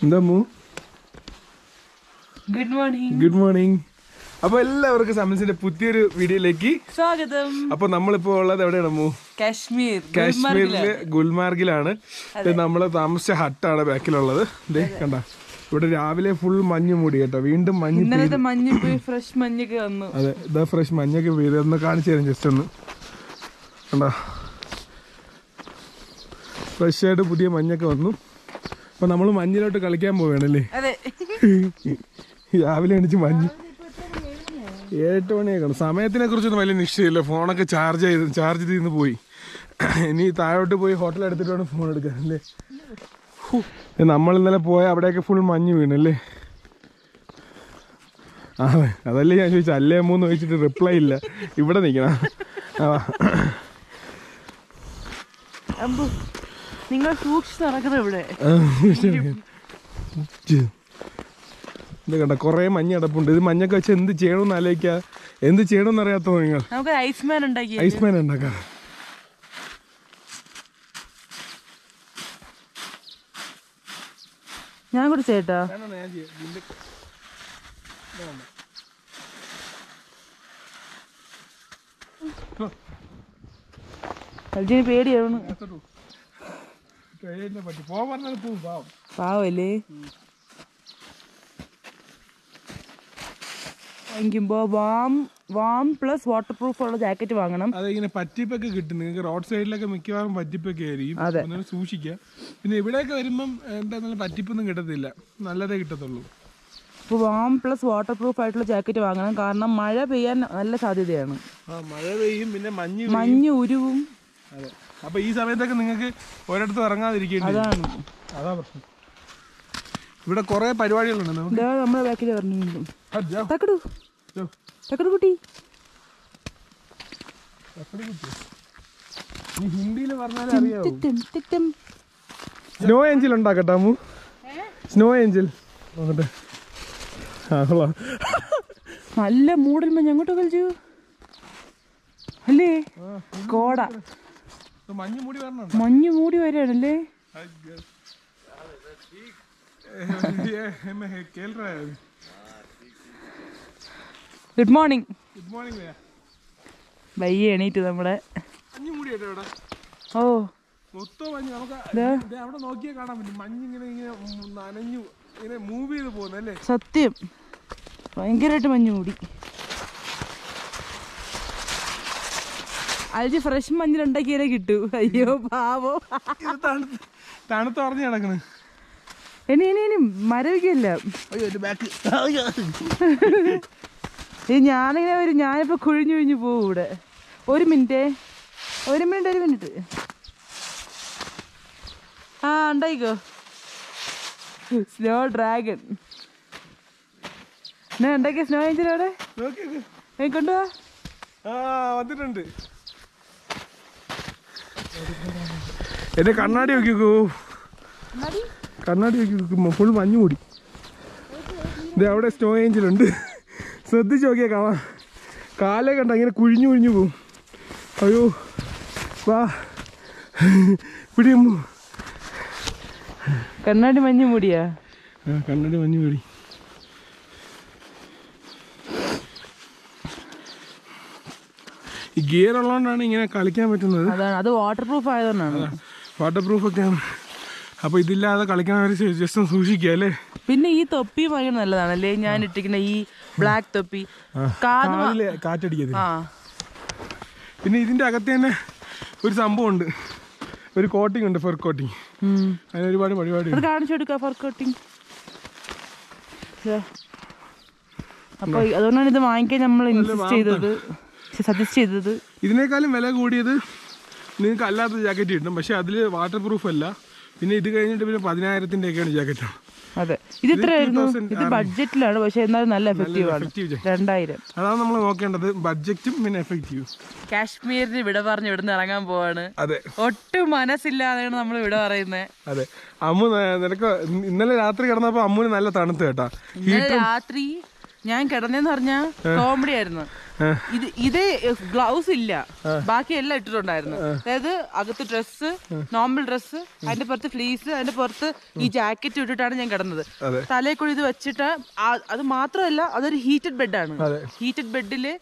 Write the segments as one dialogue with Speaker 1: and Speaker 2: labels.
Speaker 1: എന്താ മൂ
Speaker 2: good morning
Speaker 1: good morning അപ്പൊ എല്ലാവർക്കും സമൻസിന്റെ പുതിയൊരു വീഡിയോയിലേക്ക്
Speaker 2: സ്വാഗതം
Speaker 1: അപ്പൊ നമ്മളിപ്പോ ഉള്ളത് എവിടെയാണ് മൂ
Speaker 2: കാശ്മീർ
Speaker 1: കാശ്മീരിലെ ഗുൽമാർഗിലാണ് ഇത് നമ്മള് താമസിച്ച ഹട്ടാണ് ബാക്കിലുള്ളത് ദേ കണ്ട ഇവിടെ രാവിലെ ഫുൾ മഞ്ഞ് മൂടി കേട്ടോ വീണ്ടും മഞ്ഞ്
Speaker 2: ഇന്നലത്തെ മഞ്ഞ് പോയി ഫ്രഷ് മഞ്ഞൊക്കെ വന്നു
Speaker 1: അതെ ഇതാ ഫ്രഷ് മഞ്ഞൊക്കെ പെയ്ത് ഒന്ന് കാണിച്ചു തരാം ജസ്റ്റ് ഒന്ന് കണ്ടോ ഫ്രഷ് ആയിട്ട് പുതിയ മഞ്ഞൊക്കെ വന്നു അപ്പൊ നമ്മൾ മഞ്ഞിലോട്ട് കളിക്കാൻ പോവുകയാണല്ലേ
Speaker 2: അതെ
Speaker 1: രാവിലെ എണീച്ച് മഞ്ഞ് ഏഴെട്ട് മണിയൊക്കെ സമയത്തിനെ കുറിച്ചൊന്നും വലിയ നിശ്ചയമില്ല ഫോണൊക്കെ ചാർജ് ചെയ്ത് ചാർജ് ചെയ്ത് പോയി ഇനി താഴോട്ട് പോയി ഹോട്ടൽ എടുത്തിട്ട് വേണം ഫോൺ എടുക്കാൻ അല്ലേ ഹൂ. നമ്മൾ ഇന്നലെ പോയ അവിടെയൊക്കെ ഫുൾ മഞ്ഞ് വീണല്ലേ ആ അതല്ലേ ഞാൻ ചോദിച്ചു അല്ലേ മൂന്ന് ചോദിച്ചിട്ട് റിപ്ലൈ ഇല്ല ഇവിടെ നിൽക്കണം ആ
Speaker 2: അമ്പു നിങ്ങൾ സൂക്ഷിച്ച് നടക്കണം ഇവിടെ
Speaker 1: ഇത് കണ്ട കുറേ മഞ്ഞ് അടപ്പുണ്ട് ഇത് മഞ്ഞൊക്കെ വെച്ച് എന്ത് ചെയ്യണമെന്ന് ആലോചിക്കുക എന്ത് ചെയ്യണമെന്ന് അറിയാത്തോ നിങ്ങൾ
Speaker 2: നമുക്ക് ഐസ്മാൻ ഉണ്ടാക്കി
Speaker 1: ഐസ്മാൻ ഉണ്ടാക്കാം
Speaker 2: ഞാൻ കൂടി ചേട്ടാ അൽജിന് പേടിയാണ്
Speaker 1: പോവാൻ പറഞ്ഞാൽ പോവും പാവം
Speaker 2: പാവല്ലേ വാങ്ങിക്കുമ്പോ warm warm plus waterproof ഉള്ള ജാക്കറ്റ് വാങ്ങണം
Speaker 1: അത് ഇങ്ങനെ പറ്റിപ്പൊക്കെ കിട്ടും നിങ്ങൾക്ക് റോഡ് സൈഡിലൊക്കെ മിക്കവാറും പറ്റിപ്പൊക്കെ ആയിരിക്കും
Speaker 2: അതെ.
Speaker 1: ഒന്ന് സൂക്ഷിക്കുക പിന്നെ ഇവിടെയൊക്കെ വരുമ്പം എന്താ നല്ല പറ്റിപ്പൊന്നും കിട്ടത്തില്ല നല്ലതേ കിട്ടത്തുള്ളൂ
Speaker 2: അപ്പോൾ വാം പ്ലസ് വാട്ടർ പ്രൂഫ് ആയിട്ടുള്ള ജാക്കറ്റ് വാങ്ങണം കാരണം മഴ പെയ്യാൻ നല്ല സാധ്യതയാണ്
Speaker 1: ആ മഴ പെയ്യും പിന്നെ മഞ്ഞ് പെയ്യും.
Speaker 2: മഞ്ഞ് ഉരുവും
Speaker 1: അതെ അപ്പൊ ഈ സമയത്തൊക്കെ നിങ്ങൾക്ക് ഒരിടത്തും ഇറങ്ങാതിരിക്കേണ്ടി വരും.
Speaker 2: അതാണ്
Speaker 1: അതാ പ്രശ്നം ഇവിടെ കുറെ പരിപാടികളുണ്ട് നമുക്ക്
Speaker 2: ഇതാ നമ്മുടെ ബാക്കിൽ പറഞ്ഞു വീണ്ടും
Speaker 1: ആ, ജോ,
Speaker 2: തക്കടു
Speaker 1: ജോ.
Speaker 2: തക്കടു കുട്ടി
Speaker 1: അപ്പടി കുത്തി. ഈ ഹിന്ദിയിൽ പറഞ്ഞാലേ അറിയാവൂ
Speaker 2: തിറ്റും തിറ്റും
Speaker 1: സ്നോ ഏഞ്ചൽ ഉണ്ടാക്കട്ടെ അമ്മു സ്നോ ഏഞ്ചൽ നോക്കട്ടെ ആ കൊള്ളാം
Speaker 2: നല്ല മൂടൽ മഞ്ഞ് അങ്ങോട്ട് കളിച്ചു അല്ലേ കോട
Speaker 1: ഇത് മഞ്ഞ് മൂടി വരണുണ്ട്
Speaker 2: മഞ്ഞ് മൂടി വരികയാണല്ലേ
Speaker 1: കേൾ रहा है
Speaker 2: ഗുഡ് മോർണിംഗ്
Speaker 1: ഗുഡ് മോർണിംഗ് ഭയ്യ
Speaker 2: വയ്യ എണീറ്റ് നമ്മുടെ
Speaker 1: മഞ്ഞ് മൂടിയിട്ട് ഇവിടെ
Speaker 2: ഓ
Speaker 1: മൊത്തം മഞ്ഞ് നമുക്ക്
Speaker 2: ദേ.
Speaker 1: ദേ അവിടെ നോക്കിയാൽ കാണാൻ പറ്റും മഞ്ഞ് ഇങ്ങനെ ഇങ്ങനെ ഉം നനഞ്ഞു ഇങ്ങനെ മൂവ് ചെയ്ത് പോകുന്നല്ലേ
Speaker 2: സത്യം ഭയങ്കരമായിട്ട് മഞ്ഞ് മൂടി അൽജി ഫ്രഷ് മഞ്ഞിലുണ്ടാക്കിയാലേ കിട്ടൂ അയ്യോ പാവോ
Speaker 1: ഇത് തണുത്ത് തണുത്ത് ഉറഞ്ഞു കിടക്കണ്
Speaker 2: ഇനി ഇനി ഇനി മരവിക്കല്ല
Speaker 1: അയ്യോ എന്റെ ബാക്ക്
Speaker 2: ഈ ഞാനിങ്ങനെ വരും ഞാനിപ്പോ കുഴിഞ്ഞു കുഴിഞ്ഞു പോകും ഇവിടെ ഒരു മിനിറ്റ് ഒരു മിനിറ്റ് ഒരു മിനിറ്റ് ആ ഉണ്ടായിക്കോ സ്നോ ഡ്രാഗൺ എന്നാ ഉണ്ടാക്കിയ സ്നോ ഏഞ്ചൽ അവിടെ
Speaker 1: നോക്കി
Speaker 2: ഏ കൊണ്ടുപോവാ
Speaker 1: ആ വന്നിട്ടുണ്ട് എന്റെ കണ്ണാടി നോക്കിക്കോ കണ്ണാടി നോക്കി ഫുൾ മഞ്ഞ് മൂടി ഇത് അവിടെ സ്നോ ഏഞ്ചൽ ഉണ്ട് ശ്രദ്ധിച്ച് നോക്കിയാ കാണാം കാലേ കണ്ട ഇങ്ങനെ കുഴിഞ്ഞു കുഴിഞ്ഞു പോവും അയ്യോ വാ പിടിയമ്മു
Speaker 2: കണ്ണാടി മഞ്ഞ് മൂടിയാ
Speaker 1: ആ കണ്ണാടി മഞ്ഞ് മൂടി ഈ ഗിയർ ഉള്ളതുകൊണ്ടാണ് ഇങ്ങനെ കളിക്കാൻ പറ്റുന്നത്
Speaker 2: അതാണ് അത് വാട്ടർ പ്രൂഫ് ആയതുകൊണ്ടാണ്
Speaker 1: വാട്ടർ പ്രൂഫ് ഒക്കെയാണ് അപ്പോൾ ഇതില്ലാതെ കളിക്കണവർ ജസ്റ്റ് ഒന്ന് സൂക്ഷിക്കുക അല്ലേ
Speaker 2: പിന്നെ ഈ തൊപ്പി ഭയങ്കര നല്ലതാണ് അല്ലേ ഞാൻ ഇട്ടിരിക്കുന്ന ഈ ബ്ലാക്ക് തൊപ്പി കാത് മ-
Speaker 1: കാലില് കാറ്റടിക്കരുത്
Speaker 2: ആ
Speaker 1: പിന്നെ ഇതിൻ്റെ അകത്ത് തന്നെ ഒരു സംഭവമുണ്ട് ഒരു കോട്ടിംഗ് ഉണ്ട് ഫെർ കോട്ടിങ്
Speaker 2: ഉം.
Speaker 1: അതിന് ഒരുപാട് പരിപാടി
Speaker 2: അത് കാണിച്ചു കൊടുക്കുക ഫോർ കട്ടിങ് അപ്പൊ അതുകൊണ്ടാണ് ഇത് വാങ്ങിക്കാൻ നമ്മൾ ഇൻസിസ്റ്റ് ചെയ്തത് സജസ്റ്റ് ചെയ്തത്
Speaker 1: ഇതിനേക്കാളും വില കൂടിയത് നിങ്ങൾക്ക് അല്ലാത്ത ജാക്കറ്റ് കിട്ടും പക്ഷെ അതിൽ വാട്ടർ പ്രൂഫ് അല്ല പിന്നെ ഇത് കഴിഞ്ഞിട്ട് പിന്നെ പതിനായിരത്തിൻ്റെ ഒക്കെയാണ് ജാക്കറ്റ്
Speaker 2: അതെ ഇത് ഇത്രയായിരുന്നു
Speaker 1: 2000
Speaker 2: ഇത് ബഡ്ജറ്റിലാണ് പക്ഷെ എന്നാലും നല്ല എഫക്റ്റീവ് ആണ്
Speaker 1: effective jacket.
Speaker 2: രണ്ടായിരം
Speaker 1: അതാണ് നമ്മൾ നോക്കേണ്ടത് ബഡ്ജറ്റും പിന്നെ എഫക്റ്റീവ്
Speaker 2: കാശ്മീരിന് വിട പറഞ്ഞ് ഇവിടുന്ന് ഇറങ്ങാൻ പോവാണ്
Speaker 1: അതെ
Speaker 2: ഒട്ടും മനസ്സില്ലാതെയാണ് നമ്മൾ വിട പറയുന്നത്
Speaker 1: അതെ അമ്മു ന- നിനക്ക് ഇന്നലെ രാത്രി കിടന്നപ്പോൾ അമ്മുന് നല്ല തണുത്ത് കേട്ടാ
Speaker 2: ഇന്നലെ രാത്രി ഞാൻ കിടന്നെന്ന് പറഞ്ഞാ കോമഡി ആയിരുന്നു ഇത് ഇതേ ഗ്ലൗസ് ഇല്ല ബാക്കി എല്ലാം ഇട്ടിട്ടുണ്ടായിരുന്നു അതായത് അകത്ത് ഡ്രസ്സ് നോർമൽ ഡ്രസ്സ് അതിന്റെ പുറത്ത് ഫ്ലീസ് അതിന്റെ പുറത്ത് ഈ ജാക്കറ്റ് ഇട്ടിട്ടാണ് ഞാൻ കിടന്നത്
Speaker 1: അതെ.
Speaker 2: തലയിൽ കൂടി ഇത് വെച്ചിട്ട് ആ- അത് മാത്രമല്ല അതൊരു ഹീറ്റഡ് ബെഡാണ്
Speaker 1: അതെ.
Speaker 2: ഹീറ്റഡ് ബെഡില്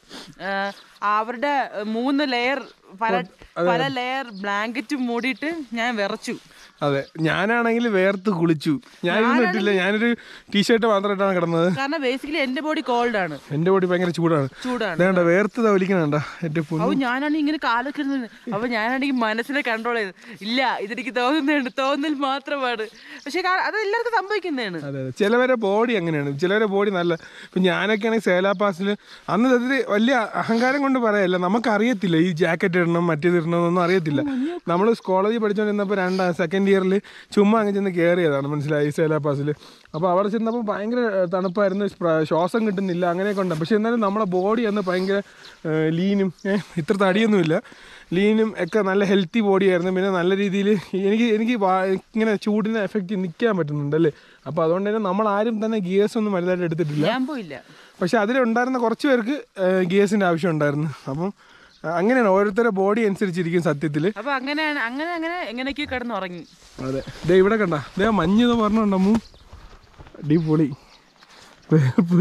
Speaker 2: അവരുടെ മൂന്ന് ലെയർ പല പല ലെയർ ബ്ലാങ്കറ്റ് മൂടിയിട്ട് ഞാൻ വിറച്ചു
Speaker 1: അതെ ഞാനാണെങ്കിൽ വേർത്ത് കുളിച്ചു ഞാൻ ഇതൊന്നും ഇട്ടില്ല ഞാനൊരു ടീഷർട്ട് മാത്രം ഇട്ടാണ് കിടന്നത്
Speaker 2: കാരണം ബേസിക്കലി എന്റെ ബോഡി കോൾഡ് ആണ്
Speaker 1: എൻ്റെ ബോഡി ഭയങ്കര ചൂടാണ്
Speaker 2: ചൂടാണ്
Speaker 1: വേണ്ട വേർത്ത് തവലിക്കണണ്ട എൻ്റെ പൊന്നു
Speaker 2: അപ്പൊ ഞാനാണെങ്കിൽ ഇങ്ങനെ കാലൊക്കെ ഇരുന്ന് അപ്പൊ ഞാനാണെങ്കിൽ മനസ്സിനെ കൺട്രോൾ ചെയ്ത് ഇല്ല ഇതെനിക്ക് തോന്നുന്നുണ്ട് തോന്നൽ മാത്രമാണ് പക്ഷെ കാ- അത് എല്ലാവർക്കും സംഭവിക്കുന്നതാണ്
Speaker 1: അതെ അതെ ചിലവരെ ബോഡി അങ്ങനെയാണ് ചിലവരെ ബോഡി നല്ല ഇപ്പം ഞാനൊക്കെ ആണെങ്കിൽ സേലാ പാസിൽ അന്ന് അതിൽ വലിയ അഹങ്കാരം കൊണ്ട് പറയല്ല നമുക്കറിയത്തില്ല ഈ ജാക്കറ്റ് ഇടണം മറ്റേത് ഇടണം എന്നൊന്നും അറിയത്തില്ല നമ്മൾ കോളേജിൽ പഠിച്ചുകൊണ്ടിരുന്നപ്പോൾ രണ്ട് സെക്കൻഡ് ഇയറിൽ ചുമ്മാ അങ്ങ് ചെന്ന് കയറിയതാണ് മനസ്സിലായി സേലാ പാസിൽ അപ്പോൾ അവിടെ ചെന്നപ്പോൾ ഭയങ്കര ഏഹ്, തണുപ്പായിരുന്നു പ്ര- ശ്വാസം കിട്ടുന്നില്ല അങ്ങനെയൊക്കെ ഉണ്ട് പക്ഷേ എന്നാലും നമ്മുടെ ബോഡി അന്ന് ഭയങ്കര ഏഹ്, ലീനും ഏഹ്, ഇത്ര തടിയൊന്നുമില്ല ലീനും ഒക്കെ നല്ല ഹെൽത്തി ബോഡി ആയിരുന്നു പിന്നെ നല്ല രീതിയിൽ എനിക്ക് എനിക്ക് വാ- ഇങ്ങനെ ചൂടിനെ എഫക്റ്റ് നിൽക്കാൻ പറ്റുന്നുണ്ട് അല്ലേ അപ്പോൾ അതുകൊണ്ട് തന്നെ നമ്മൾ ആരും തന്നെ ഗിയേഴ്സ് ഒന്നും വലുതായിട്ട് എടുത്തിട്ടില്ല
Speaker 2: ഞാൻ പോയില്ല
Speaker 1: പക്ഷെ അതിലുണ്ടായിരുന്ന കുറച്ച് പേർക്ക് ഗിയേഴ്സിൻ്റെ ആവശ്യം ഉണ്ടായിരുന്നു അപ്പം ആ, അങ്ങനെയാണ് ഓരോരുത്തരുടെ ബോഡി അനുസരിച്ചിരിക്കും സത്യത്തിൽ
Speaker 2: അപ്പൊ അങ്ങനെയാണ് അങ്ങനെ അങ്ങനെ എങ്ങനെയൊക്കെയോ കിടന്ന് ഉറങ്ങി
Speaker 1: അതെ ദേ ഇവിടെ കണ്ട ദേ മഞ്ഞ് എന്ന് പറഞ്ഞുണ്ടമ്മു അടിപൊളി വേർപ്പ്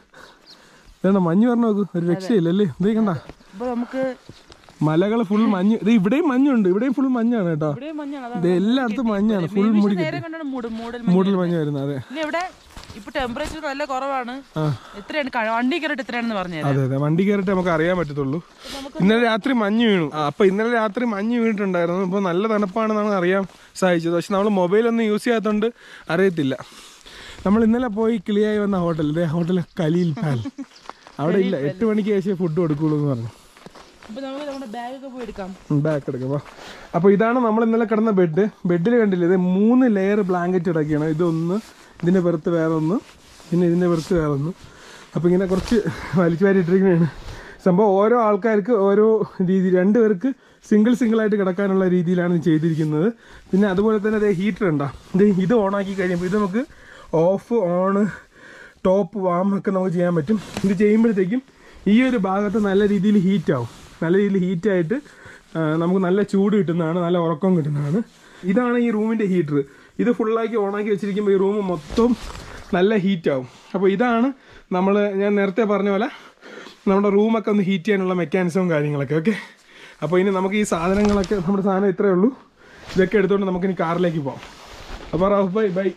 Speaker 1: വേണ്ട മഞ്ഞ് പറഞ്ഞു നോക്ക് ഒരു രക്ഷയില്ലല്ലേ ദേ കണ്ട
Speaker 2: അപ്പൊ നമുക്ക്
Speaker 1: മലകൾ ഫുൾ മഞ്ഞ് ഇത് ഇവിടെയും മഞ്ഞുണ്ട് ഇവിടെയും ഫുൾ മഞ്ഞാണ് കേട്ടോ
Speaker 2: ഇവിടെ മഞ്ഞാണ്
Speaker 1: ഇത് എല്ലായിടത്തും മഞ്ഞാണ് ഫുൾ മുടി
Speaker 2: നേരെ കൊണ്ടാണ് മൂട് മൂടൽ
Speaker 1: മൂടൽ മഞ്ഞ് വരുന്നത് അതെ
Speaker 2: പിന്നെ ഇവിടെ ഇപ്പൊ ടെമ്പറേച്ചർ നല്ല കുറവാണ്
Speaker 1: ആ
Speaker 2: എത്രയാണ് ക- വണ്ടി കയറിട്ട് എത്രയാണെന്ന് പറഞ്ഞുതരാം
Speaker 1: അതെ അതെ വണ്ടി കയറിയിട്ട് നമുക്ക് അറിയാൻ പറ്റത്തുള്ളൂ ഇന്നലെ രാത്രി മഞ്ഞ് വീണു ആ, അപ്പൊ ഇന്നലെ രാത്രി മഞ്ഞ് വീണിട്ടുണ്ടായിരുന്നു ഇപ്പൊ നല്ല തണുപ്പാണെന്നാണ് അറിയാൻ സാധിച്ചത് പക്ഷെ നമ്മൾ മൊബൈലൊന്നും യൂസ് ചെയ്യാത്തതുകൊണ്ട് അറിയത്തില്ല നമ്മൾ ഇന്നലെ പോയി കിളിയായി വന്ന ഹോട്ടൽ ഇതേ ഹോട്ടൽ കലീൽ പാൽ അവിടെ ഇല്ല എട്ട് മണിക്ക് ശേഷം ഫുഡ് കൊടുക്കുള്ളൂ എന്ന് പറഞ്ഞു
Speaker 2: അപ്പൊ നമുക്ക് നമ്മുടെ ബാഗ് ഒക്കെ പോയി എടുക്കാം
Speaker 1: ബാക്ക് എടുക്കാം വാ അപ്പോൾ ഇതാണ് നമ്മൾ ഇന്നലെ കിടന്ന ബെഡ് ബെഡിൽ കണ്ടില്ലേ ഇത് മൂന്ന് ലെയർ ബ്ലാങ്കറ്റ് ഇടയ്ക്കാണ് ഇതൊന്ന് ഇതിൻ്റെ പുറത്ത് വേറെ ഒന്ന് പിന്നെ ഇതിൻ്റെ പുറത്ത് വേറെ ഒന്ന് അപ്പോൾ ഇങ്ങനെ കുറച്ച് വലിച്ചു വാരി ഇട്ടിരിക്കുന്നതാണ് സംഭവം ഓരോ ആൾക്കാർക്ക് ഓരോ രീതി രണ്ട് പേർക്ക് സിംഗിൾ സിംഗിൾ ആയിട്ട് കിടക്കാനുള്ള രീതിയിലാണ് ഇത് ചെയ്തിരിക്കുന്നത് പിന്നെ അതുപോലെ തന്നെ അതേ ഹീറ്റർ ഉണ്ടോ ഇത് ഇത് ഓണാക്കി കഴിയുമ്പോൾ ഇത് നമുക്ക് ഓഫ് ഓണ് ടോപ്പ് വാം ഒക്കെ നമുക്ക് ചെയ്യാൻ പറ്റും ഇത് ചെയ്യുമ്പോഴത്തേക്കും ഈ ഒരു ഭാഗത്ത് നല്ല രീതിയിൽ ഹീറ്റ് ആവും നല്ല രീതിയിൽ ഹീറ്റായിട്ട് നമുക്ക് നല്ല ചൂട് കിട്ടുന്നതാണ് നല്ല ഉറക്കം കിട്ടുന്നതാണ് ഇതാണ് ഈ റൂമിൻ്റെ ഹീറ്റർ ഇത് ഫുള്ളാക്കി ഓണാക്കി വെച്ചിരിക്കുമ്പോൾ ഈ റൂം മൊത്തം നല്ല ഹീറ്റ് ആവും അപ്പോൾ ഇതാണ് നമ്മൾ ഞാൻ നേരത്തെ പറഞ്ഞ പോലെ നമ്മുടെ റൂമൊക്കെ ഒന്ന് ഹീറ്റ് ചെയ്യാനുള്ള മെക്കാനിസവും കാര്യങ്ങളൊക്കെ ഓക്കെ അപ്പോൾ ഇനി നമുക്ക് ഈ സാധനങ്ങളൊക്കെ നമ്മുടെ സാധനം ഇത്രയേ ഉള്ളൂ ഇതൊക്കെ എടുത്തുകൊണ്ട് നമുക്കിനി കാറിലേക്ക് പോകാം അപ്പോൾ റഫ് bye bye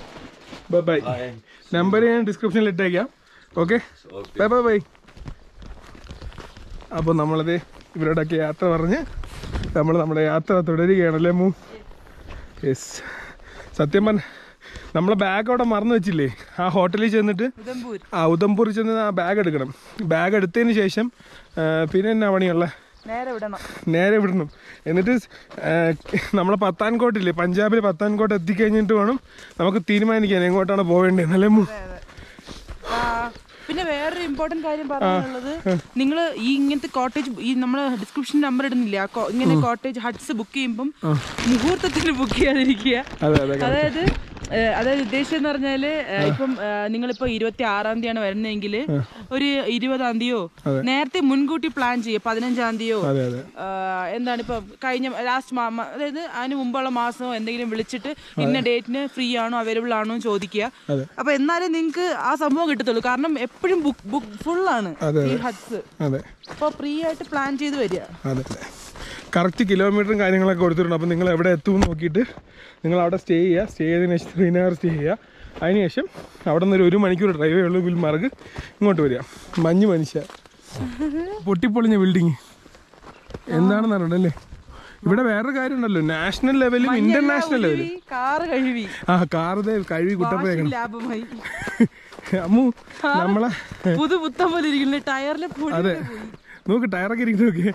Speaker 1: bye bye number ഞാൻ ഡിസ്ക്രിപ്ഷനിൽ ഇട്ടേക്കാം ഓക്കെ ബൈ ബൈ ബൈ അപ്പോൾ നമ്മളത് ഇവരോടൊക്കെ യാത്ര പറഞ്ഞ് നമ്മൾ നമ്മുടെ യാത്ര തുടരുകയാണല്ലേ മൂ യെസ് സത്യം പറഞ്ഞ നമ്മളെ ബാഗ് അവിടെ മറന്നു വെച്ചില്ലേ ആ ഹോട്ടലിൽ ചെന്നിട്ട്
Speaker 2: ഉദംപൂർ
Speaker 1: ആ ഉദംപൂരിൽ ചെന്ന് ആ ബാഗ് എടുക്കണം ബാഗ് എടുത്തതിന് ശേഷം ആ, പിന്നെ എന്നാ പണിയുള്ള
Speaker 2: നേരെ വിടണം
Speaker 1: നേരെ വിടണം എന്നിട്ട് ആ, നമ്മളെ പത്താൻകോട്ടില്ലേ പഞ്ചാബിൽ പത്താൻകോട്ട് എത്തിക്കഴിഞ്ഞിട്ട് വേണം നമുക്ക് തീരുമാനിക്കാൻ എങ്ങോട്ടാണ് പോവേണ്ടത് അല്ലേ മൂ
Speaker 2: ആ, പിന്നെ വേറൊരു ഇമ്പോർട്ടന്റ് കാര്യം പറയാനുള്ളത് നിങ്ങൾ ഈ ഇങ്ങനത്തെ കോട്ടേജ് ഈ നമ്മൾ ഡിസ്ക്രിപ്ഷൻ നമ്പർ ഇടുന്നില്ല ആ കോ- ഇങ്ങനെ കോട്ടേജ് ഹട്ട്സ് ബുക്ക് ചെയ്യുമ്പം മുഹൂർത്തത്തിന് ബുക്ക് ചെയ്യാതിരിക്കുക
Speaker 1: അതെ അതെ
Speaker 2: അതായത് ഏഹ്, അതായത് ഉദ്ദേശം എന്ന് പറഞ്ഞാല് ഏഹ്, ഇപ്പം ഏഹ്, നിങ്ങളിപ്പോ ഇരുപത്തി ആറാം തീയതിയാണ് വരുന്നതെങ്കിൽ ഒരു ഇരുപതാം തീയതിയോ നേരത്തെ മുൻകൂട്ടി പ്ലാൻ ചെയ്യുക പതിനഞ്ചാം തീയതിയോ
Speaker 1: അതെ അതെ
Speaker 2: ആഹ് എന്താണ് ഇപ്പം കഴിഞ്ഞ ലാസ്റ്റ് അതായത് അതിന് മുമ്പുള്ള മാസമോ എന്തെങ്കിലും വിളിച്ചിട്ട് ഇന്ന ഡേറ്റിന് ഫ്രീ ആണോ അവൈലബിൾ ആണോ എന്ന് ചോദിക്കുക
Speaker 1: അതെ.
Speaker 2: അപ്പൊ എന്നാലേ നിങ്ങൾക്ക് ആ സംഭവം കിട്ടത്തുള്ളൂ കാരണം എപ്പോഴും ബുക്ക് ബുക്ക് ഫുൾ ആണ്
Speaker 1: അതെ,
Speaker 2: ഈ ഹട്ട്സ്
Speaker 1: അതെ
Speaker 2: അപ്പൊ ഫ്രീ ആയിട്ട് പ്ലാൻ ചെയ്ത് വരിക
Speaker 1: അതെ കറക്റ്റ് കിലോമീറ്ററും കാര്യങ്ങളൊക്കെ കൊടുത്തിട്ടുണ്ട് അപ്പോൾ നിങ്ങൾ എവിടെ എത്തുമെന്ന് നോക്കിയിട്ട് നിങ്ങൾ അവിടെ സ്റ്റേ ചെയ്യുക സ്റ്റേ ചെയ്തതിന് ശേഷം ശ്രീനഗർ സ്റ്റേ ചെയ്യുക അതിനുശേഷം അവിടെ നിന്ന് ഒരു ഒരു മണിക്കൂർ ഡ്രൈവേ ഉള്ളൂ ഗുൽമാർഗ് ഇങ്ങോട്ട് വരിക മഞ്ഞ് മനുഷ്യ പൊട്ടിപ്പൊളിഞ്ഞ ബിൽഡിങ് എന്താണെന്ന് അറിയണ്ടല്ലേ ഇവിടെ വേറൊരു കാര്യം ഉണ്ടല്ലോ നാഷണൽ ലെവലും ഇന്റർനാഷണൽ ലെവലും
Speaker 2: കാറ് കഴുകി
Speaker 1: ആ കാറതേ കഴുകി കുട്ടപ്പഴക്കണം
Speaker 2: ലാഭമായി
Speaker 1: അമ്മു നമ്മളെ
Speaker 2: പുതു പുത്തം പോലെ ഇരിക്കുന്നു ടയറിലെ പൊടി
Speaker 1: അതെ നോക്ക് ടയറൊക്കെ ഇരിക്കുന്നു നോക്കിയേ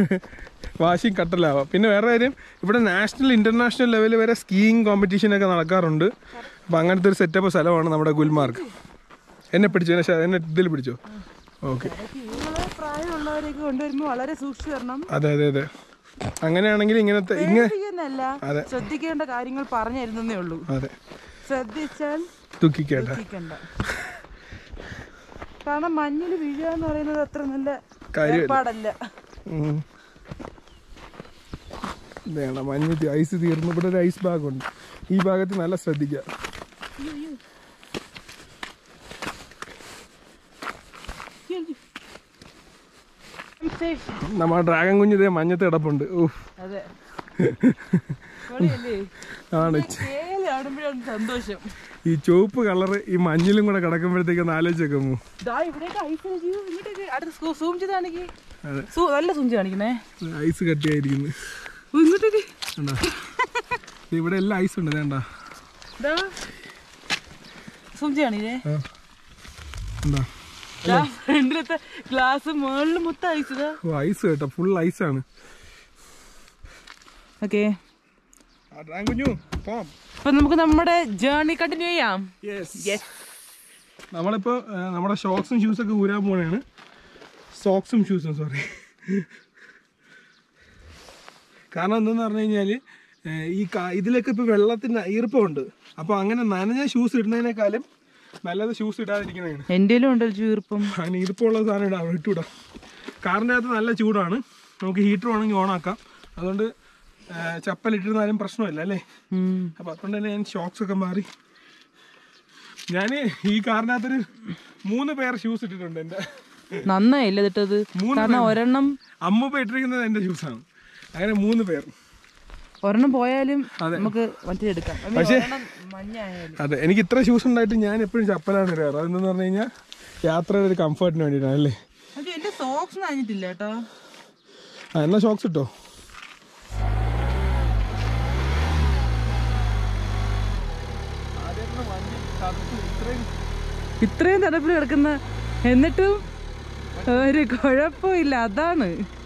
Speaker 1: വാഷിംഗ് കട്ടലാവാം പിന്നെ വേറെ കാര്യം ഇവിടെ നാഷണൽ ഇന്റർനാഷണൽ ലെവലിൽ വരെ സ്കീയിങ് കോമ്പറ്റീഷൻ ഒക്കെ നടക്കാറുണ്ട് അപ്പം അങ്ങനത്തെ ഒരു സെറ്റപ്പ് സ്ഥലമാണ് നമ്മുടെ ഗുൽമാർഗ് എന്നെ പിടിച്ചോ എന്നെ ശ- എന്നെ ഇതിൽ പിടിച്ചോ ഓക്കെ
Speaker 2: നിങ്ങളെ പ്രായമുള്ളവരെയൊക്കെ കൊണ്ടുവരുമ്പോൾ വളരെ സൂക്ഷിച്ചു വരണം
Speaker 1: അതെ അതെ അതെ അങ്ങനെയാണെങ്കിൽ ഇങ്ങനത്തെ ഇങ്ങനെ
Speaker 2: പേടിക്കുന്നല്ല
Speaker 1: അതെ.
Speaker 2: ശ്രദ്ധിക്കേണ്ട കാര്യങ്ങൾ പറഞ്ഞു തരുന്നേ ഉള്ളൂ
Speaker 1: അതെ
Speaker 2: ശ്രദ്ധിച്ചാൽ
Speaker 1: ദുഃഖിക്കേണ്ട
Speaker 2: ശ്രദ്ധിക്കണ്ട കാരണം മഞ്ഞിൽ വീഴുക എന്ന് പറയുന്നത് അത്ര നല്ല
Speaker 1: കാര്യം
Speaker 2: ഏർപ്പാടല്ല
Speaker 1: വേണം മഞ്ഞ് തി- ഐസ് തീർന്നു ഇവിടെ ഒരു ഐസ് ബാഗ് ഉണ്ട് ഈ ഭാഗത്ത് നല്ല ശ്രദ്ധിക്കുക നമ്മ ഡ്രാഗൺ കുഞ്ഞ് ഇതേ മഞ്ഞത്ത് കിടപ്പുണ്ട് ഊഹ്
Speaker 2: അതെ പൊളിയല്ലേ?
Speaker 1: ആണ്
Speaker 2: കേളി കാണുമ്പോഴാണ് സന്തോഷം
Speaker 1: ഈ ചുവപ്പ് കളറ് ഈ മഞ്ഞിലും കൂടെ കിടക്കുമ്പോഴത്തേക്ക് ഒന്ന് ആലോചിച്ച് വെക്കുമോ
Speaker 2: ദാ ഇവിടെയൊക്കെ ഐസ് അടിച്ചു. ഇങ്ങോട്ടേക്ക് അടുത്ത് സൂം ചെയ്ത് കാണിക്കേ
Speaker 1: അതെ
Speaker 2: സൂ- നല്ല സൂം ചെയ്ത് കാണിക്കണേ
Speaker 1: ഐസ് കട്ടിയായിരിക്കുന്നു
Speaker 2: ഓ, ഇങ്ങോട്ടേക്ക്
Speaker 1: കണ്ടാ ദേ ഇവിടെ എല്ലാം ഐസ് ഉണ്ട് വേണ്ട
Speaker 2: ദാ സൂം ചെയ്യാണില്ലേ
Speaker 1: എന്താ
Speaker 2: ഫ്രണ്ടിലത്തെ ഗ്ലാസ് മുകളിൽ മൊത്തം ഐസ് ഇതാ
Speaker 1: ഓ ഐസ് കേട്ടോ ഫുൾ ഐസാണ്
Speaker 2: ഓക്കെ
Speaker 1: ഡ്രാഗൺ കുഞ്ഞു പോം
Speaker 2: അപ്പൊ നമുക്ക് നമ്മുടെ ജേർണി കണ്ടിന്യൂ ചെയ്യാം
Speaker 1: യെസ് നമ്മളിപ്പോൾ നമ്മുടെ ഷോക്സും ഷൂസൊക്കെ ഊരാൻ പോണേണ് സോക്സും ഷൂസും സോറി കാരണം എന്തെന്ന് പറഞ്ഞു കഴിഞ്ഞാൽ ഈ കാ- ഇതിലൊക്കെ ഇപ്പോൾ വെള്ളത്തിൻ്റെ ഈർപ്പമുണ്ട് അപ്പോൾ അങ്ങനെ നനഞ്ഞ ഷൂസ് ഇടുന്നതിനേക്കാളും നല്ലത് ഷൂസ് ഇടാതിരിക്കുന്നതാണ്
Speaker 2: എന്റെയിലും ഉണ്ട് ചീർപ്പം
Speaker 1: അങ്ങനെ ഈർപ്പമുള്ള സാധനം ഇടാം ഇട്ടുവിടാം കാറിൻ്റെ അകത്ത് നല്ല ചൂടാണ് നമുക്ക് ഹീറ്റർ വേണമെങ്കിൽ ഓണാക്കാം അതുകൊണ്ട് ചപ്പലിട്ടിരുന്നാലും പ്രശ്നമില്ല അല്ലേ അപ്പോൾ അതുകൊണ്ട് തന്നെ ഞാൻ ഷോക്സ് ഒക്കെ മാറി ഞാൻ ഈ കാറിനകത്തൊരു മൂന്ന് പേർ ഷൂസ് ഇട്ടിട്ടുണ്ട് എൻ്റെ
Speaker 2: നന്നായില്ല ഇതിട്ടത്
Speaker 1: മൂന്ന്
Speaker 2: കാരണം ഒരെണ്ണം
Speaker 1: അമ്മ ഇട്ടിരിക്കുന്നത് എൻ്റെ ഷൂസാണ് അങ്ങനെ മൂന്ന് പേർ
Speaker 2: ഒരെണ്ണം പോയാലും
Speaker 1: അതെ.
Speaker 2: നമുക്ക് മറ്റേ എടുക്കാം I mean,
Speaker 1: പക്ഷേ-
Speaker 2: ഒരെണ്ണം മഞ്ഞായാലും
Speaker 1: അതെ എനിക്ക് ഇത്ര ഷൂസ് ഉണ്ടായിട്ട് ഞാൻ എപ്പോഴും ചപ്പലാണ് ഇടാറ് അതെന്തെന്ന് പറഞ്ഞു കഴിഞ്ഞാൽ യാത്രയുടെ ഒരു കംഫർട്ടിന് വേണ്ടിയിട്ടാണ് അല്ലേ
Speaker 2: പക്ഷെ എന്റെ സോക്സ് നനഞ്ഞിട്ടില്ല കേട്ടോ
Speaker 1: ആ എന്നാ ഷോക്സ് ഇട്ടോ
Speaker 2: ഇത്രയും തണുപ്പിൽ കിടക്കുന്ന എന്നിട്ടും ഒരു കുഴപ്പമില്ല അതാണ്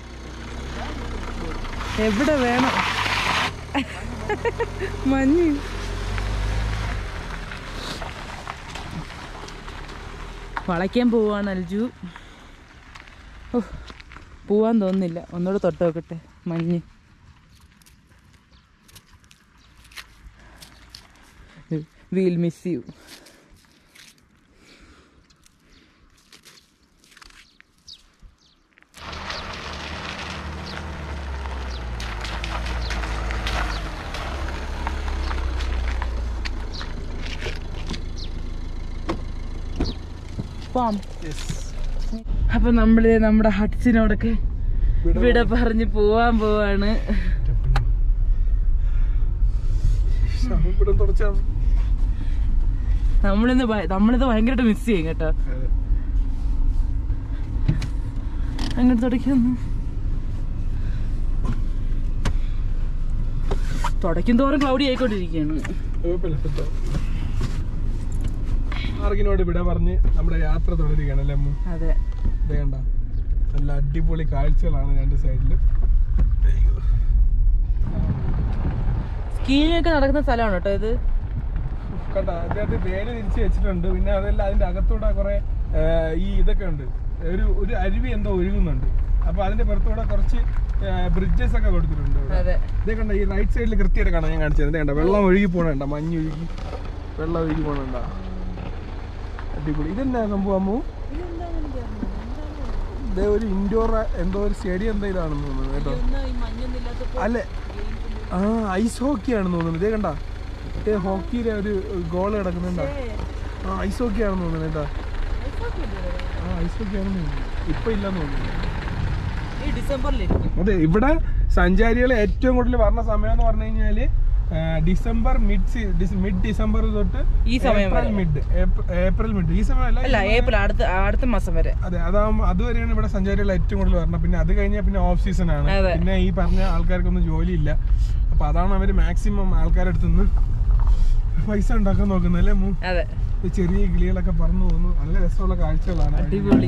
Speaker 2: എവിടെ വേണം മഞ്ഞ് വളയ്ക്കാൻ പോവാണ് അൽജു ഓ പോവാൻ തോന്നുന്നില്ല ഒന്നുകൂടെ തൊട്ട് നോക്കട്ടെ മഞ്ഞ് വീൽ മിസ് യു പോവാം അപ്പൊ നമ്മള് നമ്മുടെ ഹട്സിനോടൊക്കെ ഇവിടെ പറഞ്ഞ് പോവാൻ പോവാണ്
Speaker 1: ഇവിടെ തുടച്ചാ
Speaker 2: നമ്മളിന്ന് ഭയ- നമ്മളിത് ഭയങ്കരമായിട്ട് മിസ് ചെയ്യും കേട്ടോ അങ്ങോട്ട് തുടയ്ക്കുന്നു തുടയ്ക്കും തോറും ക്ലൗഡി ആയിക്കൊണ്ടിരിക്കുകയാണ്
Speaker 1: കുഴപ്പമില്ല സെറ്റാ. മാർഗിനോട് വിട പറഞ്ഞ് നമ്മുടെ യാത്ര തുടരുകയാണ് അല്ലേ അമ്മു
Speaker 2: അതെ
Speaker 1: ഇത് കണ്ട നല്ല അടിപൊളി കാഴ്ചകളാണ് രണ്ട് സൈഡിലും
Speaker 2: സ്കീയിങ് ഒക്കെ നടക്കുന്ന സ്ഥലമാണ് കേട്ടോ ഇത്
Speaker 1: കണ്ട അതിനകത്ത് വേല തിരിച്ച് വെച്ചിട്ടുണ്ട് പിന്നെ അതല്ല അതിന്റെ അകത്തൂടെ കുറെ ഈ ഇതൊക്കെ ഉണ്ട് ഒരു ഒരു അരുവി എന്തോ ഒഴുകുന്നുണ്ട് അപ്പൊ അതിന്റെ പുറത്തൂടെ കുറച്ച് ബ്രിഡ്ജസ് ഒക്കെ കൊടുത്തിട്ടുണ്ട് ഇവിടെ.
Speaker 2: അതെ
Speaker 1: ഇതേ കണ്ട ഈ റൈറ്റ് സൈഡിൽ കൃത്യമായിട്ട് കാണാം ഞാൻ കാണിച്ചത് ഇതേ കണ്ട വെള്ളം ഒഴുകി പോണണ്ട മഞ്ഞ് ഒഴുകി വെള്ളം ഒഴുകി പോണണ്ട അടിപൊളി ഇതെന്നാ സംഭവം അമ്മു ഇതേ ഒരു ഇൻഡോർ എന്തോ ഒരു സ്റ്റേഡിയം എന്താ ഇതാണെന്ന് തോന്നുന്നു കേട്ടോ അല്ലേ ആ ഐസ് ഹോക്കി ആണെന്ന് തോന്നുന്നു ഇതേ കണ്ട ഇതേ ഹോക്കിയുടെ ഒരു ഗോൾ കിടക്കുന്നുണ്ടോ ആ ഐസ് ഹോക്കി ആണെന്ന് തോന്നുന്നു കേട്ടോ ആ ഐസ് ഹോക്കി ആണെന്ന് തോന്നുന്നു ഇപ്പൊ ഇല്ലെന്ന് തോന്നുന്നു
Speaker 2: ഈ ഡിസംബറിലിരിക്കും
Speaker 1: അതെ ഇവിടെ സഞ്ചാരികൾ ഏറ്റവും കൂടുതൽ വരുന്ന സമയം എന്ന് പറഞ്ഞു കഴിഞ്ഞാല് ആ, ഡിസംബർ മിഡ് മിഡ് ഡിസംബർ തൊട്ട്
Speaker 2: ഈ സമയം
Speaker 1: ഏപ്രിൽ മിഡ് ഏപ്രിൽ മിഡ് ഈ സമയമല്ല
Speaker 2: അല്ല ഏപ്രിൽ അടുത്ത അടുത്ത മാസം വരെ
Speaker 1: അതെ അതാകുമ്പോൾ അതുവരെയാണ് ഇവിടെ സഞ്ചാരികൾ ഏറ്റവും കൂടുതൽ വരണം പിന്നെ അത് കഴിഞ്ഞാൽ പിന്നെ ഓഫ് സീസൺ ആണ്
Speaker 2: അതെ.
Speaker 1: പിന്നെ ഈ പറഞ്ഞ ആൾക്കാർക്കൊന്നും ജോലിയില്ല അപ്പൊ അതാണ് അവര് മാക്സിമം ആൾക്കാരുടെ അടുത്ത് നിന്ന് പൈസ ഉണ്ടാക്കാൻ നോക്കുന്നത് അല്ലേ മൂ
Speaker 2: അതെ
Speaker 1: ഈ ചെറിയ കിളികളൊക്കെ പറന്നു പോകുന്നു നല്ല രസമുള്ള കാഴ്ചകളാണ്
Speaker 2: അടിപൊളി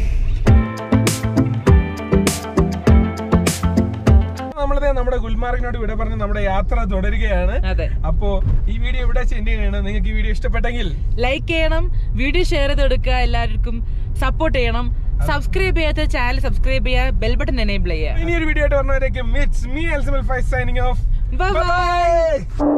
Speaker 1: നമ്മളിത് നമ്മുടെ ഗുൽമാർഗിനോട് ഇവിടെ പറഞ്ഞ് നമ്മുടെ യാത്ര തുടരുകയാണ്
Speaker 2: അതെ
Speaker 1: അപ്പോ ഈ വീഡിയോ ഇവിടെ സെൻഡ് ചെയ്യണം നിങ്ങൾക്ക് ഈ വീഡിയോ ഇഷ്ടപ്പെട്ടെങ്കിൽ
Speaker 2: ലൈക്ക് ചെയ്യണം വീഡിയോ ഷെയർ ചെയ്ത് കൊടുക്കുക എല്ലാവർക്കും സപ്പോർട്ട് ചെയ്യണം സബ്സ്ക്രൈബ് ചെയ്യാത്ത ചാനൽ സബ്സ്ക്രൈബ് ചെയ്യുക ബെൽ ബട്ടൺ എനേബിൾ ചെയ്യുക
Speaker 1: ഇനി ഒരു വീഡിയോ ആയിട്ട് പറഞ്ഞവരേക്കും ഇറ്റ്സ് മീ എൽസമൽ five signing off
Speaker 2: Bye bye.
Speaker 1: By